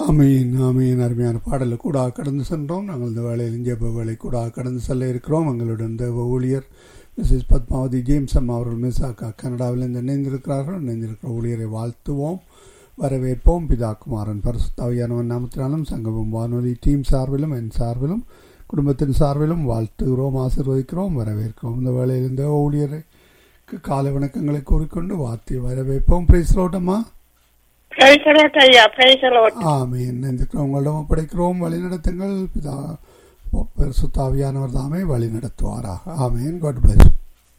ஆமீன் ஆமீன் அருமையான பாடலை கூட கடந்து சென்றோம் நாங்கள் இந்த வேலையில் ஜெப வேலை கூட கடந்து செல்ல இருக்கிறோம் எங்களுடன் தேவ ஊழியர் மிஸ்ஸஸ் பத்மாவதி ஜேம்ஸ் அம்மா அவர்கள் மிஸ்ஸாக்கா கனடாவிலிருந்து இணைந்திருக்கிறார்கள் இணைந்திருக்கிற ஊழியரை வாழ்த்துவோம் வரவேற்போம் பிதா குமாரன் பரிசுத்தாவியானவன் நாமத்தினாலும் சங்கமம் வானொலி டீம் சார்பிலும் என் சார்பிலும் குடும்பத்தின் சார்பிலும் வாழ்த்துகிறோம் ஆசீர்வதிக்கிறோம் வரவேற்கிறோம் இந்த வேலையில் இந்த ஊழியருக்கு காலை வணக்கங்களை கூறிக்கொண்டு வாழ்த்தி வரவேற்போம் பிரைஸ் ரோட்டம்மா பிரைசலோட் ஐயா பிரைசலோட் ஆமீன் உங்களிடம் ஒப்படைக்கிறோம் வழி நடத்துங்கள் பிதா சுத்தாவியானவர் தாமே வழி நடத்துவாராக ஆமீன் காட் பிளஸ்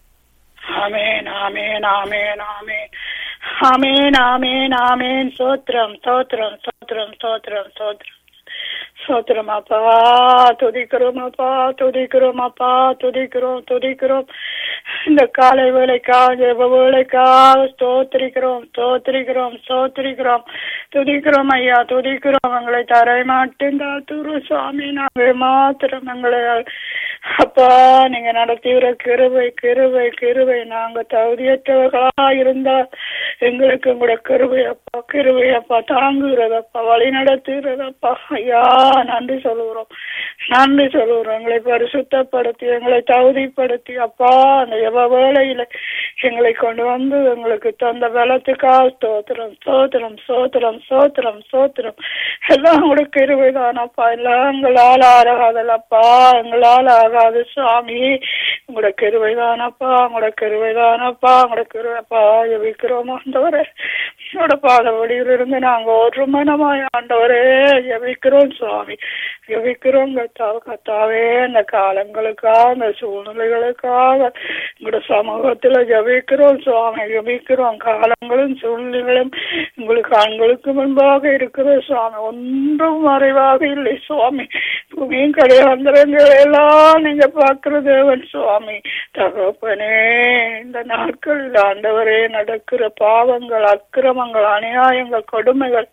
ஆமேன் ஆமேன் ஆமேன் ஆமேன் ஆமேன் ஆமேன் ஆமேன் சோத்ரம் சோத்ரம் சோத்ரம் சோத்ரம் சோத்ரம் சோத்திரம் அப்பா துதிக்கிறோம் அப்பா துதிக்கிறோம் அப்பா துதிக்கிறோம் துதிக்கிறோம் இந்த காலை வேலைக்காக ஜெப வேலைக்காக ஸ்தோத்திரிக்கிறோம் ஸ்தோத்திரிக்கிறோம் ஸ்தோத்திரிக்கிறோம் துதிக்கிறோம் ஐயா துதிக்கிறோம் எங்களை தரை மாட்டேன் துரு சுவாமி நாங்கள் மாத்திரம் எங்களை அப்பா நீங்க நடத்திவிட கிருவை கிருவை கிருவை நாங்க தகுதியற்றவர்களா இருந்தா எங்களுக்கு உங்களோட கிருவை அப்பா கிருவை அப்பா தாங்குகிறதப்பா வழி நடத்துகிறதப்பா ஐயா நன்றி சொல்லுகிறோம் நன்றி சொல்லுகிறோம் எங்களை பரிசுத்தப்படுத்தி எங்களை தகுதிப்படுத்தி அப்பா அந்த எவ வேளையில எங்களை கொண்டு வந்து எங்களுக்கு தந்த பலத்துக்காக ஸ்தோத்திரம் ஸ்தோத்திரம் ஸ்தோத்திரம் ஸ்தோத்திரம் ஸ்தோத்திரம் எல்லாம் கூட கிருவைதானப்பா எல்லாம் எங்களால் ஆகாதல்லப்பா எங்களால் ஆகாது சுவாமி உங்களோட கிருவைதானப்பா உங்களோட கிருவைதானப்பா உங்களோட கிருவைப்பா ஜபிக்கிறோம் ஆண்டவரே உங்களோட பாதவழியில் இருந்து நாங்க ஒரு மனமாய் ஆண்டவரே ஜபிக்கிறோம் சுவாமி ஜபிக்கிறோம் கத்தாவ கத்தாவே இந்த காலங்களுக்காக இந்த சூழ்நிலைகளுக்காக உங்களோட சமூகத்துல ஜபிக்கிறோம் சுவாமி ஜபிக்கிறோம் காலங்களும் சூழ்நிலைகளும் உங்களுக்கு ஆண்களுக்கு முன்பாக இருக்கிற சுவாமி ஒன்றும் மறைவாக இல்லை சுவாமி பூமியும் கடையாந்திரங்கள் எல்லாம் நீங்க பாக்குற தேவன் சுவாமி தகப்பனே இந்த நாட்களில் ஆண்டவரே நடக்கிற பாவங்கள் அக்கிரமங்கள் அநியாயங்கள் கொடுமைகள்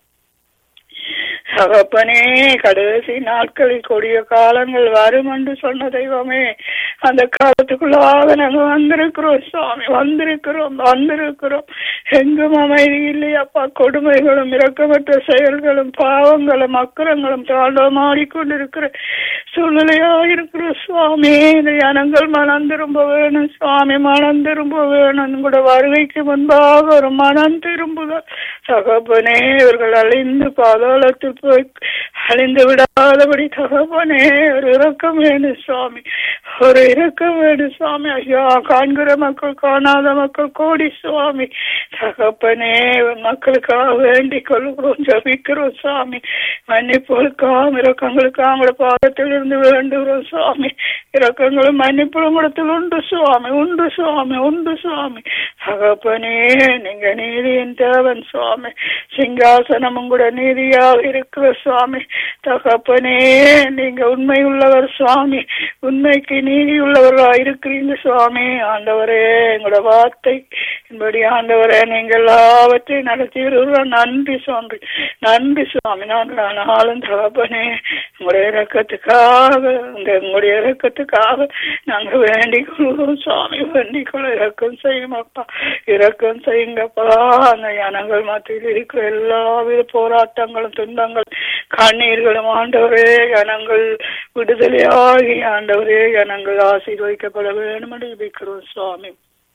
தகப்பனே கடைசி நாட்களில் கொடிய காலங்கள் வரும் என்று சொன்ன தெய்வமே அந்த காலத்துக்குள்ளாக நாங்க வந்திருக்கிறோம் சுவாமி வந்திருக்கிறோம் வந்திருக்கிறோம் எங்கும் அமைதி இல்லையாப்பா கொடுமைகளும் இறக்கமற்ற செயல்களும் பாவங்களும் அக்கிரங்களும் தாண்டவமாடி கொண்டிருக்கிற சூழ்நிலையா இருக்கிற சுவாமி இந்த ஜனங்கள் மனம் திரும்ப வேணும் சுவாமி மனம் திரும்ப வேணும் கூட வருகைக்கு முன்பாக ஒரு மனம் திரும்புதல் தகப்பனே இவர்கள் அழிந்து பாதாளத்தில் போய் அழிந்து விடாதபடி தகப்பனே ஒரு இறக்கம் வேணும் சுவாமி ஒரு இறக்கம் வேணும் சுவாமி ஐயா காண்கிற மக்கள் காணாத மக்கள் கோடி சுவாமி தகப்பனே மக்களுக்காக வேண்டிக் கொள்கிறோம் ஜபிக்கிறோம் சுவாமி மன்னிப்புகளுக்காக இறக்கங்களுக்காக உங்களோட பாதத்தில் இருந்து வேண்டுகிறோம் சுவாமி இறக்கங்களும் மன்னிப்புகளும் இடத்தில் உண்டு சுவாமி உண்டு சுவாமி உண்டு சுவாமி தகப்பனே நீங்க நீதியின் தேவன் சுவாமி சிங்காசனமும் கூட நீதியாக இருக்கிற சுவாமி தகப்பனே நீங்க உண்மை உள்ளவர் சுவாமி உண்மைக்கு நீதி உள்ளவர்களா இருக்கிறீங்க சுவாமி ஆண்டவரே எங்களோட வார்த்தை என்படி ஆண்டவரே நீங்க எல்லாவற்றையும் நடத்தி நன்றி சுவாமி நன்றி சுவாமி நான் ஆனாலும் தகப்பனே உங்களுடைய இறக்கத்துக்காக இந்த உங்களுடைய இறக்கத்துக்காக நாங்க வேண்டிக் கொள்வோம் சுவாமி வேண்டிக் கொள்ள இறக்கம் செய்யுமாப்பா இறக்கம் செய்யுங்கப்பா அந்த ஜனங்கள் மத்தியில் இருக்கிற எல்லா வித போராட்டங்களும் துன்பங்கள் கண்ணீர்களும் ஆண்டவரே ஜனங்கள் விடுதலையாகி ஆண்டவரே ஜனங்கள் ஆசீர்வதிக்கப்பட வேண்டும் என்று இருக்கிறோம் சுவாமி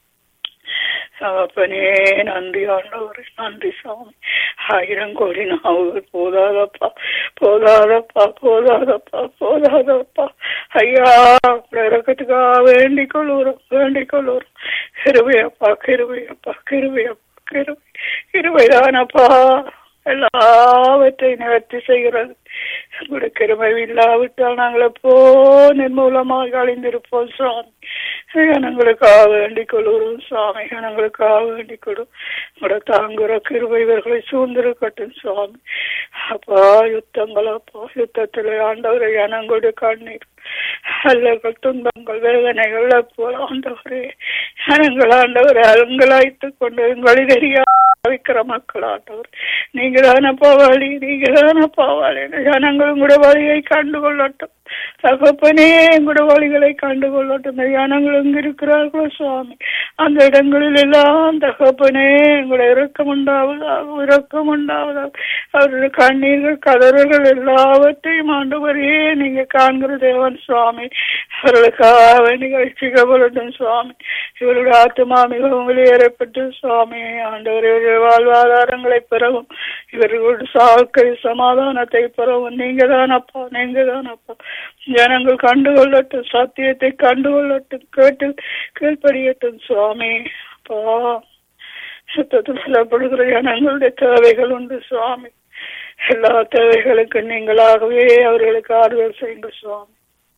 சகப்பனே நன்றி ஆண்டவரே நன்றி சாமி ஆயிரம் கோடி நாவுகள் போதாதப்பா போதாதப்பா போதாதப்பா போதாதப்பா ஐயா இறக்கத்துக்காக வேண்டிக் கொள்ளுறோம் வேண்டிக் கொள்ளுறோம் கிருவையப்பா கிருவையப்பா கிருவையப்பா கிருவை கிருவைதானப்பா எல்லாவற்றையும் நிவர்த்தி செய்கிறது உங்களுடைய கிருமை இல்லாவிட்டால் நாங்கள் எப்போ நிர்மூலமாக அழிந்திருப்போம் சுவாமி ஜனங்களுக்காக வேண்டிக் கொள்கிறோம் சுவாமி ஜனங்களுக்காக வேண்டிக் கொள்ளும் உங்களோட தாங்குற கிருபை இவர்களை சூழ்ந்திருக்கட்டும் சுவாமி அப்பா யுத்தங்கள் அப்பா யுத்தத்தில் ஆண்டவரை ஜனங்களுடைய கண்ணீர் அல்லர்கள் துன்பங்கள் வேதனைகள் போல ஆண்டவரே ஜனங்கள் ஆண்டவரை அலங்கலாய்த்துக் கொண்டு எங்களை தெரியா வைக்கிற மக்கள் ஆண்டவர் நீங்க தானப்பா வழி நீங்க தானப்பா வழி ஜனங்களும் கூட வழியை கண்டு கொள்ளட்டும் தகப்பனே எங்களோட வழிகளை கண்டுகொள்ளட்டும் இந்த ஜனங்கள் எங்க இருக்கிறார்களோ சுவாமி அந்த இடங்களில் எல்லாம் தகப்பனே எங்களோட இறக்கம் உண்டாவதாக இரக்கம் உண்டாவதாக அவருடைய கண்ணீர்கள் கதறுகள் எல்லாவற்றையும் ஆண்டவரே நீங்க காண்கிற தேவன் சுவாமி அவர்களுக்காக நிகழ்ச்சிக்கப்படட்டும் சுவாமி இவருடைய ஆத்மா மிகவும் வெளியேறப்பட்டு சுவாமி ஆண்டவருடைய வாழ்வாதாரங்களை பெறவும் இவர்களுடைய சாக்கை சமாதானத்தை பெறவும் நீங்க தான் அப்பா நீங்க தான் அப்பா ஜனங்கள் கண்டுகொள்ளட்டும் சத்தியத்தை கண்டுகொள்ளட்டும் கேட்டு கீழ்ப்படியட்டும் சுவாமி அப்பா சுத்தத்தில் சொல்லப்படுகிற ஜனங்களுடைய தேவைகள் உண்டு சுவாமி எல்லா தேவைகளுக்கும் நீங்களாகவே அவர்களுக்கு ஆறுதல் செய்யுங்க சுவாமி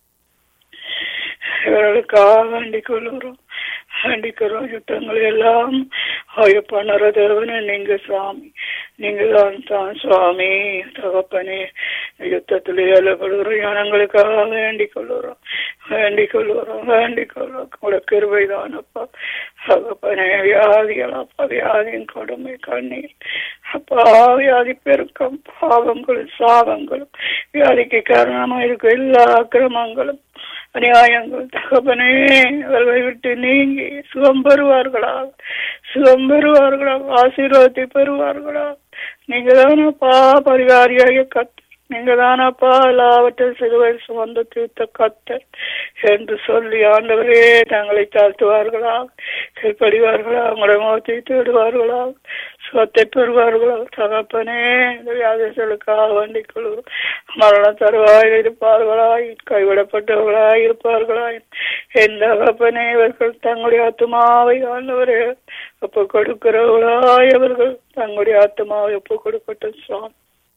இவர்களுக்காக வேண்டிக் கொள்கிறோம் வேண்டிக்கிறோம் யுத்தங்களை எல்லாம் ஆயப்பணர தேவனே நீங்க சுவாமி நீங்க தான் தான் சுவாமி தகப்பனே யுத்தத்தில் ஏழப்படுகிற ஜனங்களுக்காக வேண்டிக் கொள்கிறோம் வேண்டிக் கொள்கிறோம் வேண்டிக் கொள்கிறோம் கூட கிருபை தானப்பா தகப்பனே வியாதிகள் அப்பா வியாதியின் கொடுமை கண்ணீர் அப்பா வியாதி பெருக்கம் பாவங்களும் சாபங்களும் வியாதிக்கு காரணமாக இருக்கும் எல்லா அக்கிரமங்களும் அநியாயங்கள் தகப்பனே அவர்களை விட்டு நீங்கி சுகம் பெறுவார்களா சுகம் பெறுவார்களா ஆசீர்வாதத்தை பெறுவார்களா நீங்க தானப்பா பரிகாரியாக கத்து நீங்க தானப்பா எல்லாவற்றையும் சிறுவை சுமந்த தீர்த்த கத்தர் என்று சொல்லி ஆண்டவரே தங்களை தாழ்த்துவார்களா கீழ்ப்படிவார்களா உங்களுடைய முகத்தை தேடுவார்களா சுகத்தை பெறுவார்களா தகப்பனே இந்த வியாதிகளுக்காக வேண்டிக் கொள்வோம் மரண தருவாய் இருப்பார்களாய் கைவிடப்பட்டவர்களாய் இருப்பார்களாய் எந்த தகப்பனே இவர்கள் தங்களுடைய ஆத்மாவை ஆண்டவரே ஒப்பு கொடுக்கிறவர்களாய் அவர்கள் தங்களுடைய ஆத்மாவை ஒப்பு கொடுக்கட்டும் சுவாமி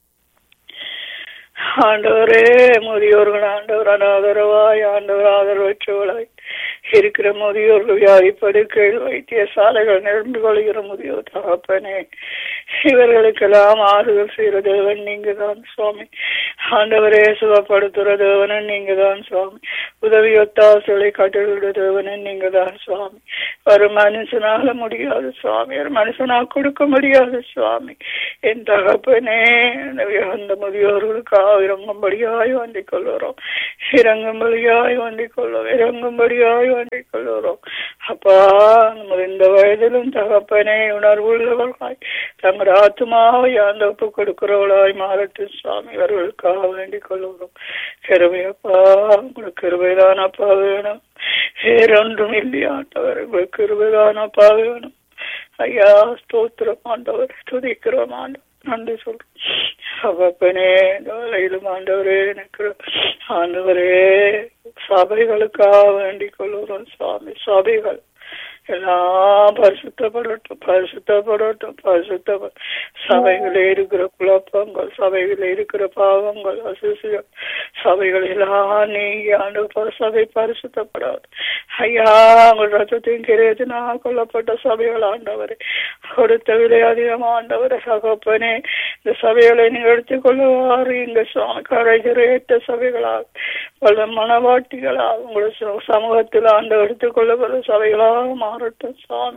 ஆண்டவரே முதியோர்கள் ஆண்டவர் அனாதரவாய் ஆண்டவர் ஆதரவற்றவளாய் இருக்கிற முதியோர்கள் வியாதி படுக்கைகள் வைத்தியசாலைகள் நிரம்பி கொள்கிற முதியோர் தகப்பனே இவர்களுக்கெல்லாம் ஆறுதல் செய்கிற தேவன் நீங்க தான் சுவாமி ஆண்டவரே சுகப்படுத்துகிற தேவனன் நீங்க தான் சுவாமி உதவி ஒத்தாசலை கட்டளை தேவனன் நீங்க தான் சுவாமி ஒரு மனுஷனால முடியாது சுவாமி ஒரு மனுஷனா கொடுக்க முடியாது சுவாமி என் தகப்பனே அந்த முதியோர்களுக்காக இறங்கும்படியாய் வந்திக் கொள்ளுறோம் இறங்கும்படியாய் வந்திக் கொள்ளும் இறங்கும்படியாய் வந்திக் கொள்ளுறோம் அப்பா இந்த வயதிலும் தகப்பனே உணர்வுள்ளவர்களாய் தங்கள் ஆத்மாவை அந்த ஒப்பு கொடுக்கிறவளாய் மாறட்டும் சுவாமி இவர்களுக்காக வேண்டிக் கொள்ளுகிறோம் கிருபையப்பா உங்களுக்கு கிருபைதான் அப்பா வேணும் வேறொன்றும் இல்லையாண்டவர் உங்களுக்கு கிருபைதான் அப்பா வேணும் ஐயா ஸ்தோத்திரம் ஆண்டவர் துதிக்கிறோம் ஆண்டவர் நன்றி சொல்றோம் அவப்பனே வேலையிலும் ஆண்டவரே எனக்கு ஆண்டவரே சபைகளுக்காக வேண்டிக் கொள்ளுகிறோம் சுவாமி சபைகள் எல்லாம் பரிசுத்தப்படட்டும் பரிசுத்தப்படட்டும் பரிசுத்த சபைகளில் இருக்கிற குழப்பங்கள் சபைகளில் இருக்கிற பாவங்கள் அசுசியம் சபைகள் எல்லாம் நீங்கி ஆண்டு சபை பரிசுத்தப்படாது ஐயா உங்கள் ரத்தத்தின் கிரேதினா கொல்லப்பட்ட சபைகள் ஆண்டவரே கொடுத்த விலை அதிகம் ஆண்டவரை சகப்பனே இந்த சபைகளை நீங்க எடுத்துக்கொள்ளுவாரு இங்க கரைகிறேற்ற சபைகளாக பல மனவாட்டிகளாக உங்களுடைய சமூகத்தில் ஆண்டு எடுத்துக்கொள்ளப்பட்ட சபைகளாக மாறட்டும் சுவாமி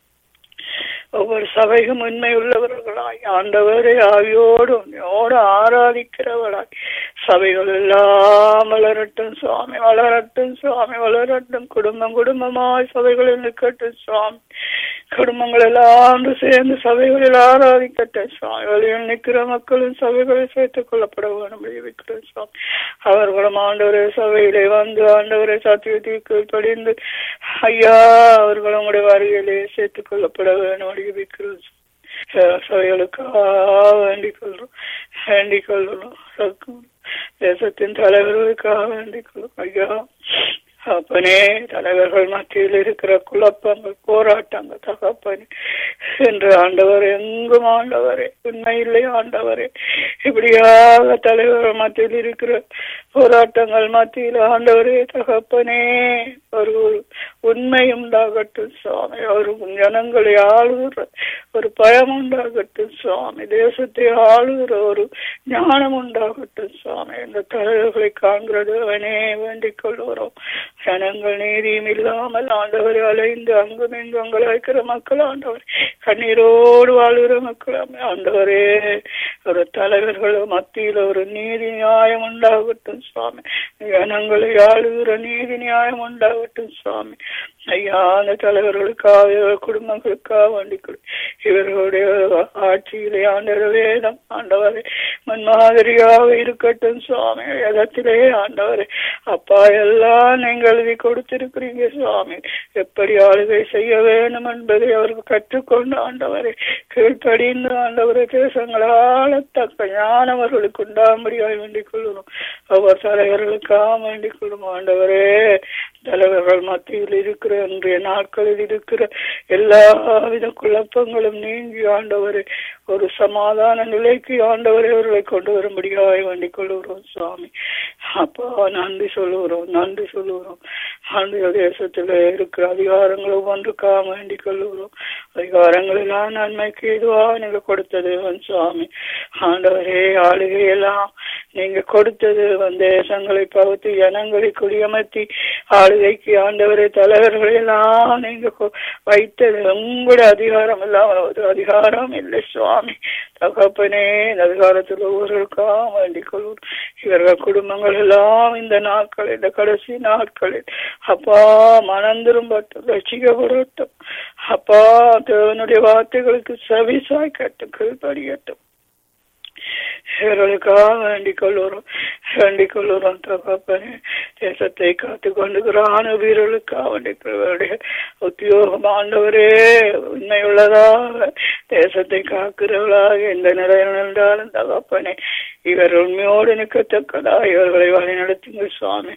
ஒவ்வொரு சபையும் உண்மை உள்ளவர்களாய் ஆண்டவரை ஆவியோடு உன்னையோடு ஆராதிக்கிறவளாய் சபைகள் எல்லாம் வளரட்டும் சுவாமி வளரட்டும் சுவாமி வளரட்டும் குடும்பம் குடும்பமாய் சபைகளில் நிற்கட்டும் சுவாமி குடும்பங்கள் எல்லாம் சேர்ந்து சபைகளில் ஆராதிக்கட்டும் சுவாமி வழியில் நிற்கிற மக்களும் சபைகளில் சேர்த்துக் கொள்ளப்பட வேண்டும் வைக்கிறோம் சுவாமி அவர்களும் ஆண்டவரே சபையிலே வந்து ஆண்டவரை சத்தியத்திற்கு படிந்து ஐயா அவர்களும் உங்களுடைய வருகையிலே சேர்த்துக் கொள்ளப்பட வேண்டும் அறிவிக்கிறோம் சபைகளுக்காக வேண்டிக் கொள்றோம் வேண்டிக் கொள்கிறோம் தேசத்தின் தலைவர்களுக்காக வேண்டிக் கொள்ளும் ஐயா அப்பனே தலைவர்கள் மத்தியில் இருக்கிற குழப்பங்கள் போராட்டங்கள் தகப்பனே என்று ஆண்டவர் எங்கும் ஆண்டவரே உண்மையில்லை ஆண்டவரே இப்படியாக தலைவர் மத்தியில் இருக்கிற போராட்டங்கள் மத்தியில் ஆண்டவரே தகப்பனே ஒரு உண்மை உண்டாகட்டும் சுவாமி ஒரு ஜனங்களை ஆளுகிற ஒரு பயம் உண்டாகட்டும் சுவாமி தேசத்தை ஆளுகிற ஒரு ஞானம் உண்டாகட்டும் சுவாமி இந்த தலைவர்களை காண்கிறது அவனே வேண்டிக் கொள்கிறோம் ஜனங்கள் நீதியும் இல்லாமல் ஆண்டவரை அலைந்து அங்கும் இங்கும் அழைக்கிற மக்கள் ஆண்டவர் கண்ணீரோடு வாழ்கிற மக்கள் ஆண்டவரே ஒரு தலைவர்கள் மத்தியில் ஒரு நீதி நியாயம் உண்டாகட்டும் சுவாமி ஜனங்களை ஆளுகிற நீதி நியாயம் உண்டாகட்டும் சுவாமி ஐயா அந்த தலைவர்களுக்காக இவர் குடும்பங்களுக்காக வேண்டிக் இவர்களுடைய ஆட்சியிலே ஆண்டவர் வேதம் ஆண்டவரை முன்மாதிரியாக இருக்கட்டும் சுவாமி வேதத்திலே ஆண்டவரே அப்பா எல்லாம் நீங்கள் எழுதி கொடுத்திருக்கிறீங்க சுவாமி எப்படி ஆளுகை செய்ய வேண்டும் என்பதை அவர்கள் கற்றுக்கொண்டு ஆண்டவரை கீழ்ப்படிந்து ஆண்டவரை தேசங்களால் தக்க ஞானம் அவர்களுக்கு உண்டாகும்படியாக வேண்டிக் கொள்கிறோம் ஒவ்வொரு தலைவர்களுக்காக வேண்டிக் கொள்ளும் ஆண்டவரே தலைவர்கள் மத்தியில் இருக்கிற இன்றைய நாட்களில் இருக்கிற எல்லா வித குழப்பங்களும் நீங்கி ஆண்டவரை ஒரு சமாதான நிலைக்கு ஆண்டவரை அவர்களை கொண்டு வரும்படியாக வேண்டிக் கொள்கிறோம் சுவாமி அப்பா நன்றி சொல்லுகிறோம் நன்றி சொல்லுகிறோம் ஆண்டு தேசத்தில் இருக்கிற அதிகாரங்களை ஒன்றுக்காக வேண்டிக் கொள்ளுகிறோம் அதிகாரங்கள் எல்லாம் நன்மைக்கு இதுவாக நீங்க கொடுத்தது சுவாமி ஆண்டவரே ஆளுகையெல்லாம் நீங்க கொடுத்தது தேசங்களை பகுத்து ஜனங்களை குடியமர்த்தி ஆளுகைக்கு ஆண்டவரை தலைவர்களை எல்லாம் நீங்க வைத்தது உங்களுடைய அதிகாரம் இல்லாமல் ஒரு அதிகாரம் இல்லை சுவாமி தகப்பனே இந்த அதிகாரத்தில் ஒவ்வொருவருக்காக வேண்டிக் கொள்வோம் இவர்கள் குடும்பங்கள் எல்லாம் இந்த நாட்கள் இந்த கடைசி நாட்களில் அப்பா மனம் திரும்பட்டும் ரசிக்கப்படட்டும் அப்பா தேவனுடைய வார்த்தைகளுக்கு செவிசாய் கட்டு கீழ்படியட்டும் இவர்களுக்காக வேண்டிக் கொள்ளுறோம் வேண்டிக் கொள்ளுறோம் தகப்பனே தேசத்தை காத்து கொண்டுகிறான வீரர்களுக்காக வேண்டிய உத்தியோகம் ஆண்டவரே உண்மையுள்ளதாக தேசத்தை காக்கிறவர்களாக எந்த நிலையில் இருந்தாலும் தகப்பனே இவர் உண்மையோடு நிற்கத்தக்கதா இவர்களை வழி நடத்துங்க சுவாமி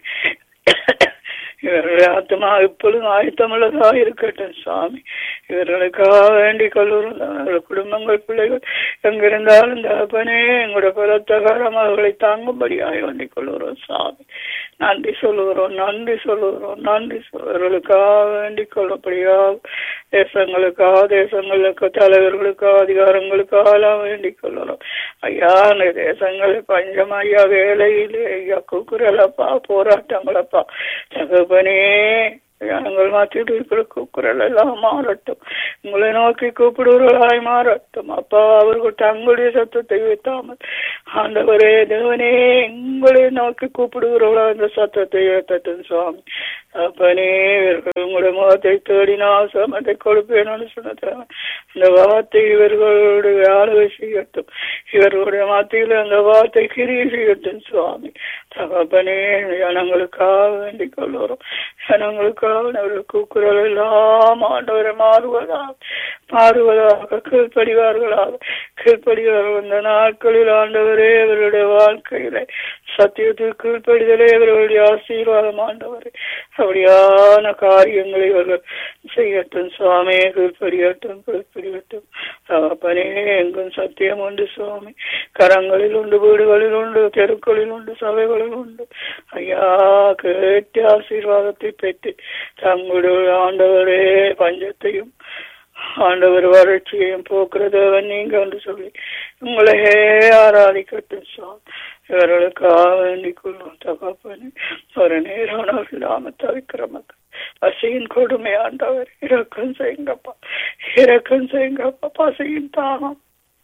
இவர்களுடைய ஆத்மா இப்பொழுதும் ஆயத்தமுள்ளதாக இருக்கட்டும் சுவாமி இவர்களுக்காக வேண்டிக் கொள்ளுறோம் குடும்பங்கள் பிள்ளைகள் எங்கிருந்தாலும் தகப்பனே எங்களுடைய பலத்தகாரம் அவர்களை தாங்கும்படியாக வேண்டிக் கொள்ளுகிறோம் சுவாமி நன்றி சொல்லுகிறோம் நன்றி சொல்லுகிறோம் நன்றி இவர்களுக்காக வேண்டிக் கொள்ளப்படியாக தேசங்களுக்காக தேசங்களுக்கு தலைவர்களுக்காக அதிகாரங்களுக்காக எல்லாம் வேண்டிக் கொள்ளுறோம் ஐயா அந்த தேசங்கள் பஞ்சம் ஐயா வேலையிலே ஐயா குக்குரலப்பா போராட்டங்களப்பா தகப்பனே ஜனங்கள் மாற்றிட்டு இருக்கிற குக்குரல் எல்லாம் மாறட்டும் உங்களை நோக்கி கூப்பிடுவர்களாய் மாறட்டும் அப்பா அவர்கள் தங்களுடைய சத்தத்தை வைத்தாமல் ஆண்டவரே தேவனே உங்களை நோக்கி கூப்பிடுகிறவர்களா அந்த சத்தத்தை ஏற்றட்டும் சுவாமி அப்பனே இவர்கள் உங்களுடைய முகத்தை தேடினால் சமத்தை கொடுப்பேன்னு சொன்னது இந்த வார்த்தை இவர்களுடைய ஆளுகை செய்யட்டும் இவர்களுடைய மத்தியில் அந்த வார்த்தை கிரியை செய்யட்டும் சுவாமி தகப்பனே ஜனங்களுக்காக வேண்டிக் கொள்ளுறோம் ஜனங்களுக்காக அவர்கள் கூக்குரல் எல்லாம் ஆண்டவரை மாறுவதாக மாறுவதாக கீழ்ப்படிவார்களாக கீழ்ப்படிவார்கள் இந்த நாட்களில் ஆண்டவரே அவருடைய வாழ்க்கையில சத்தியத்தில் கீழ்ப்படிதலே அவர்களுடைய ஆசீர்வாதம் ஆண்டவரே அப்படியான காரியங்களை இவர்கள் செய்யட்டும் சுவாமியே கீழ்ப்படியட்டும் கீழ்ப்படியட்டும் தகப்பனே எங்கும் சத்தியம் உண்டு சுவாமி கரங்களில் உண்டு வீடுகளில் உண்டு தெருக்களில் உண்டு சபைகளில் உண்டு ஐயா கேட்டு ஆசீர்வாதத்தை பெற்று தங்களுடைய ஆண்டவரே பஞ்சத்தையும் ஆண்டவர் வறட்சியையும் போக்குறதவன் நீங்க என்று சொல்லி உங்களையே ஆராதிக்கட்டும் சுவாமி இவர்களுக்காக வேண்டிக் கொள்வோம் தகப்பனே ஒரு நேரம் இல்லாம தவிக்கிற மக்கள் பசியின் கொடுமை ஆண்டவர் இறக்கம் செய்யுங்கப்பா இறக்கம் செய்யுங்கப்பா பசியின் தாகம்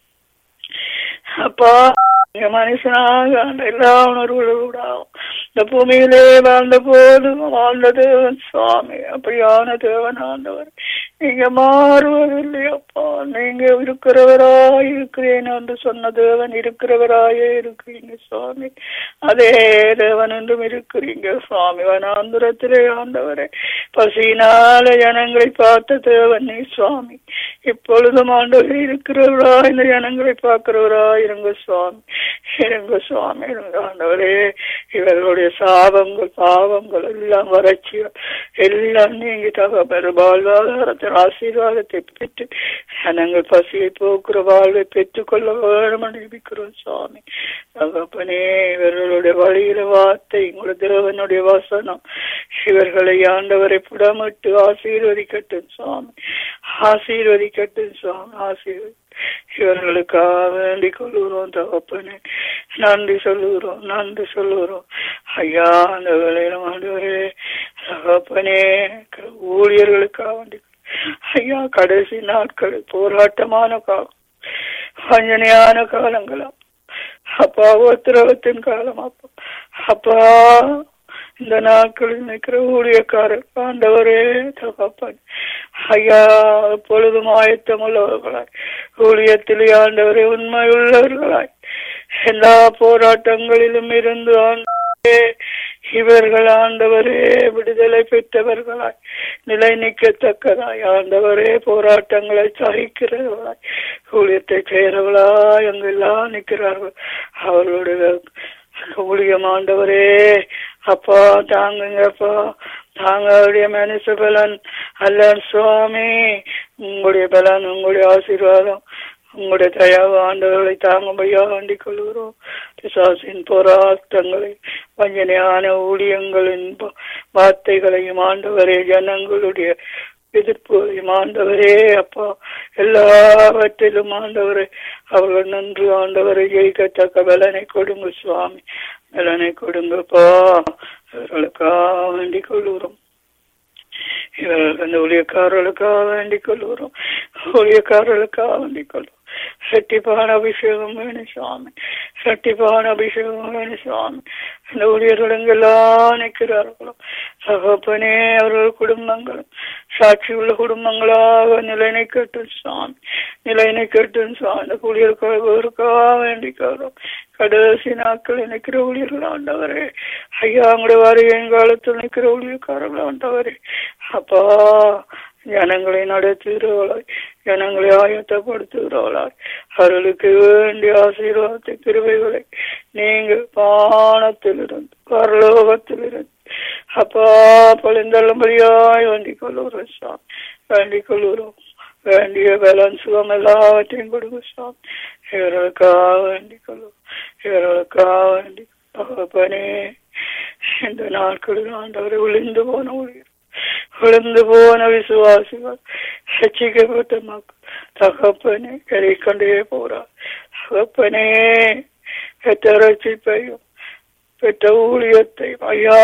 அப்பா நீங்க மனுஷனாக அந்த எல்லா உணர்வுகளோடாகும் இந்த பூமியிலே வாழ்ந்த போதும் வாழ்ந்த தேவன் சுவாமி அப்படியான தேவன் ஆண்டவர் நீங்க மாறுவதில்லை அப்பா நீங்க இருக்கிறவராய் இருக்கிறேன் என்று சொன்ன தேவன் இருக்கிறவராயே இருக்கிறீங்க சுவாமி அதே தேவன் என்றும் இருக்கிறீங்க சுவாமி வனாந்திரத்திலே ஆண்டவரே பசியினால ஜனங்களை பார்த்த தேவன் நீ சுவாமி இப்பொழுதும் ஆண்டவர் இருக்கிறவரா இந்த ஜனங்களை பார்க்கிறவரா இருங்க சுவாமி இருங்க சுவாமி இருங்க ஆண்டவரே இவர்களுடைய சாபங்கள் பாவங்கள் எல்லாம் வறட்சிகள் எல்லாம் நீங்கி தகவல் வாழ்வாதாரத்தின் ஆசீர்வாதத்தை பெற்று ஜனங்கள் பசியை போக்குற வாழ்வை பெற்றுக்கொள்ள வேண்டும் நிரூபிக்கிறோம் சுவாமி தகப்பனே இவர்களுடைய வழியில வார்த்தை உங்களுடைய தேவனுடைய வசனம் இவர்களை ஆண்டவரை புடமிட்டு ஆசீர்வதிக்கட்டும் சுவாமி ஆசீர்வதிக்கட்டும் சுவாமி ஆசீர்வதி இவர்களுக்காக வேண்டிக் கொள்ளுகிறோம் தகப்பனே நன்றி சொல்லுகிறோம் நன்றி சொல்லுகிறோம் ஐயா அந்த வேலையில ஆண்டவரே தகப்பனே ஊழியர்களுக்காக வேண்டி ஐயா கடைசி நாட்கள் போராட்டமான காலம் வஞ்சனையான காலங்களா அப்பா உத்திரவத்தின் காலம் அப்பா அப்பா இந்த நாட்களில் நிற்கிற ஊழியக்காரர் ஆண்டவரே தகப்பன் ஐயா எப்பொழுதும் ஆயத்தம் உள்ளவர்களாய் ஊழியத்திலே ஆண்டவரே உண்மை உள்ளவர்களாய் எல்லா போராட்டங்களிலும் இருந்து ஆண்டவரே இவர்கள் ஆண்டவரே விடுதலை பெற்றவர்களாய் நிலை நிற்கத்தக்கதாய் ஆண்டவரே போராட்டங்களை சகிக்கிறவர்களாய் ஊழியத்தை செய்கிறவர்களாய் அங்கெல்லாம் நிற்கிறார்கள் அவர்களுடைய ஊழியம் ஆண்டவரே அப்பா தாங்குங்கப்பா தாங்களுடைய மனுஷ பலன் அல்ல சுவாமி உங்களுடைய பலன் உங்களுடைய ஆசீர்வாதம் உங்களுடைய தயாவு ஆண்டவர்களை தாங்கும்படியா வேண்டிக் கொள்கிறோம் பிசாசின் போராட்டங்களை வஞ்சனையான ஊழியங்களின் வார்த்தைகளையும் ஆண்டவரே ஜனங்களுடைய எதிர்ப்புகளையும் ஆண்டவரே அப்பா எல்லாவற்றிலும் ஆண்டவரே அவர்கள் நன்று ஆண்டவரை ஜெயிக்கத்தக்க பலனை கொடுங்க சுவாமி பலனை கொடுங்கப்பா இவர்களுக்காக வேண்டிக் கொள்கிறோம் இவர்கள் அந்த ஊழியக்காரர்களுக்காக வேண்டிக் கொள்கிறோம் ஊழியக்காரர்களுக்காக வேண்டிக் கொள்கிறோம் சட்டிப்பான அபிஷேகம் வேணும் சுவாமி சட்டிப்பான அபிஷேகம் வேணும் சுவாமி அந்த ஊழியர்கள் எங்கெல்லாம் நிற்கிறார்களோ சகப்பனே அவர்கள் குடும்பங்களும் சாட்சி உள்ள குடும்பங்களாக நிலை நிற்கட்டும் சுவாமி நிலை நிற்கட்டும் சுவாமி அந்த ஊழியர்களுக்காக வேண்டிக்கிறோம் கடைசி நாட்கள் நிற்கிற ஊழியர்கள் ஆண்டவரே ஐயா உங்களுடைய வருகையின் காலத்தில் நிற்கிற ஊழியக்காரர்கள் ஆண்டவரே அப்பா ஜனங்களை நடத்துகிறவளாய் ஜனங்களை ஆயத்தப்படுத்துகிறவளாய் அவர்களுக்கு வேண்டிய ஆசீர்வாதத்தை கிருவைகளை நீங்க பானத்திலிருந்து பரலோகத்திலிருந்து அப்பா பொழிந்தள்ளும்படியாய் வேண்டிக் கொள்ளுகிறோம் சாமி வேண்டிக் கொள்ளுகிறோம் வேண்டிய பலன் சுகம் எல்லாவற்றையும் கொடுங்க சாமி இவர்களுக்காக வேண்டிக் கொள்ளும் இவர்களுக்காக வேண்டி தகப்பனே இந்த நாட்களில் ஆண்டவரை விழுந்து போன ஊழியர் விழுந்து போன விசுவாசிகள் ரசிக்கப்பட்ட மக்கள் தகப்பனே கரை கொண்டே போறார் தகப்பனே பெற்ற ரட்சிப்பையும் பெற்ற ஊழியத்தையும் ஐயா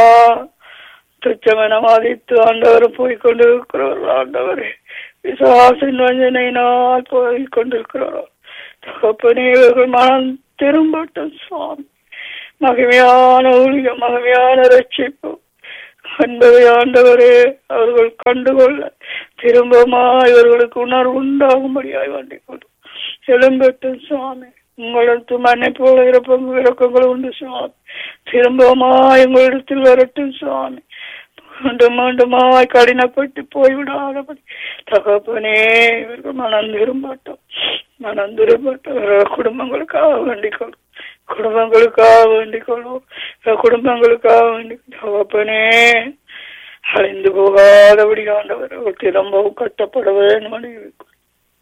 துச்சமென மதித்து ஆண்டவர் போய் கொண்டிருக்கிறவர்கள் ஆண்டவரே விசுவாசின் வஞ்சனையினால் போய் கொண்டிருக்கிறார்கள் தகப்பனே இவர்கள் மனம் திரும்பட்டும் சுவாமி மகிமையான ஊழியம் மகிமையான ரட்சிப்பு என்பதை ஆண்டவரே அவர்கள் கண்டுகொள்ள திரும்பமா இவர்களுக்கு உணர்வு உண்டாகும்படியாய் வேண்டிக் கொள்ளும் எழும்பட்டும் சுவாமி உங்களுக்கு மன்னிப்போல இறப்பங்கு இறக்கங்கள் உண்டு சுவாமி திரும்பமா எங்களிடத்தில் வரட்டும் சுவாமி மீண்டும் மீண்டுமாய் கடினப்பட்டு போய்விடாதபடி தகப்பனே இவர்கள் மனம் திரும்பட்டும் மனம் திரும்பட்டும் குடும்பங்களுக்காக வேண்டிக் கொள்ளும் குடும்பங்களுக்காக வேண்டிக் கொள்வோம் குடும்பங்களுக்காக வேண்டி தகப்பனே அழிந்து போகாதபடி ஆண்டவர் திரும்பவும் கட்டப்பட வேண்டும் அடிவிக்கும்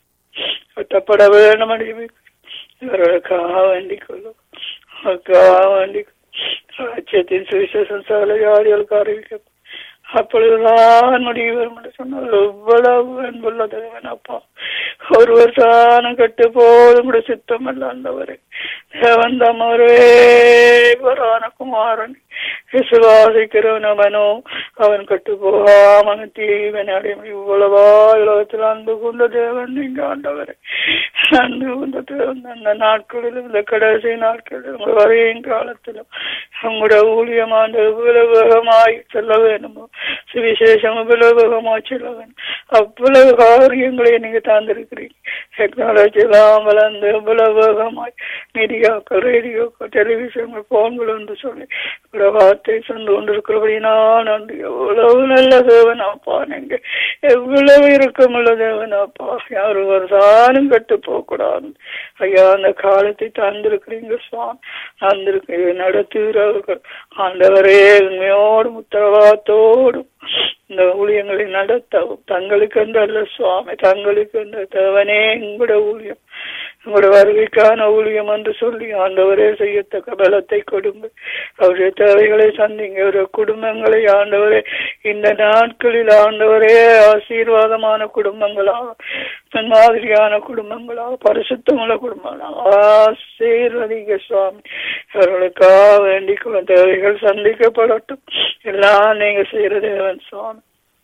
கட்டப்பட வேண்டும் அடிவிக்கும் இவர்களுக்காக வேண்டிக் கொள்ளும் அவருக்காக வேண்டிக் ராஜ்யத்தின் சுவிசேஷம் சாலையாடிகளுக்கு அறிவிக்கப்படும் அப்பொழுதுதான் முடிவு வரும் என்று சொன்னால் எவ்வளவு அன்புள்ள தேவன் அப்பா ஒருவர் தானும் கட்டு போதும் கூட சித்தம் அல்ல ஆண்டவரே தேவன் தமரே வரான குமாரன் விசுவாசிக்கிறவன் அவனோ அவன் கட்டு போகாமன் தீவன் அடையும் இவ்வளவா உலகத்தில் அன்பு கொண்ட தேவன் நீங்க ஆண்டவரே அன்பு கொண்ட தேவன் அந்த நாட்களிலும் இந்த கடைசி நாட்களிலும் உங்கள் வரையும் காலத்திலும் உங்களுடைய ஊழியமான இவ்வளவு வேகமாய் செல்ல வேண்டுமோ சுவிசேஷம் இவ்வளவு வேகமாய் செல்ல வேண்டும் அவ்வளவு காரியங்களை நீங்க தந்திருக்கிறீங்க டெக்னாலஜி எல்லாம் வளர்ந்து இவ்வளவு வேகமாய் மீடியாக்கள் ரேடியோக்கள் டெலிவிஷன்கள் போன்கள் என்று சொல்லி இவ்வளவு வார்த்தை சென்று கொண்டிருக்கிறபடி நான் நன்றி எவ்வளவு நல்ல தேவன் அப்பா நீங்க எவ்வளவு இருக்கமுள்ள தேவன் அப்பா யார் ஒரு தானும் கட்டு போகக்கூடாது ஐயா அந்த காலத்தை தந்திருக்கிறீங்க சுவாமி தந்திருக்க நடத்துகிறவர்கள் ஆண்டவரே உண்மையோடும் உத்தரவாதத்தோடும் இந்த ஊழியங்களை நடத்தவும் தங்களுக்கு என்று அல்ல சுவாமி தங்களுக்கு என்று தேவனே உங்களோட ஊழியம் உங்களோட வருகைக்கான ஊழியம் என்று சொல்லி ஆண்டவரே செய்யத்தக்க பலத்தை கொடுங்க அவருடைய தேவைகளை சந்திங்க அவருடைய குடும்பங்களை ஆண்டவரே இந்த நாட்களில் ஆண்டவரே ஆசீர்வாதமான குடும்பங்களாக மாதிரியான குடும்பங்களாக பரிசுத்தமுள்ள குடும்பங்களாக ஆசீர்வதிங்க சுவாமி அவர்களுக்காக வேண்டிக் கொள்ள தேவைகள் சந்திக்கப்படட்டும் எல்லாம் நீங்க செய்யற தேவன் சுவாமி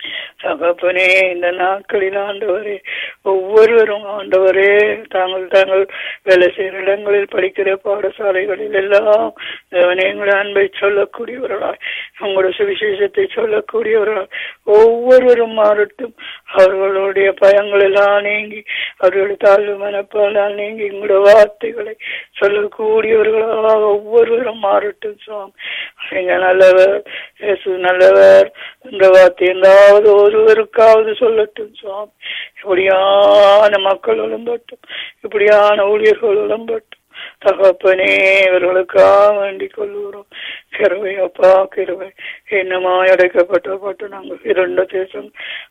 தகப்பனே இந்த நாட்களில் ஆண்டவரே ஒவ்வொருவரும் ஆண்டவரே தாங்கள் தாங்கள் வேலை செய்கிற இடங்களில் படிக்கிற பாடசாலைகளில் எல்லாம் தேவனே எங்களுடைய அன்பை சொல்லக்கூடியவர்களாய் உங்களுடைய சுவிசேஷத்தை சொல்லக்கூடியவர்களாய் ஒவ்வொருவரும் மாறட்டும் அவர்களுடைய பயங்கள் எல்லாம் நீங்கி அவர்களுடைய தாழ்வு மனப்பாலாம் நீங்கி உங்களுடைய வார்த்தைகளை சொல்லக்கூடியவர்களாக ஒவ்வொருவரும் மாறட்டும் சுவாமி நீங்க நல்லவர் இயேசு நல்லவர் என்ற வார்த்தை எந்தாவது ஒருவருக்காவது சொல்லட்டும் சுவாமி இப்படியான மக்கள் எழும்பட்டும் இப்படியான ஊழியர்கள் எழும்பட்டும் தகப்பனே இவர்களுக்காக வேண்டிக் கொள்ளுகிறோம் கிருவை அப்பா கிருவை என்னமாய் அடைக்கப்பட்ட பட்டு நாங்கள் இரண்டு தேசம்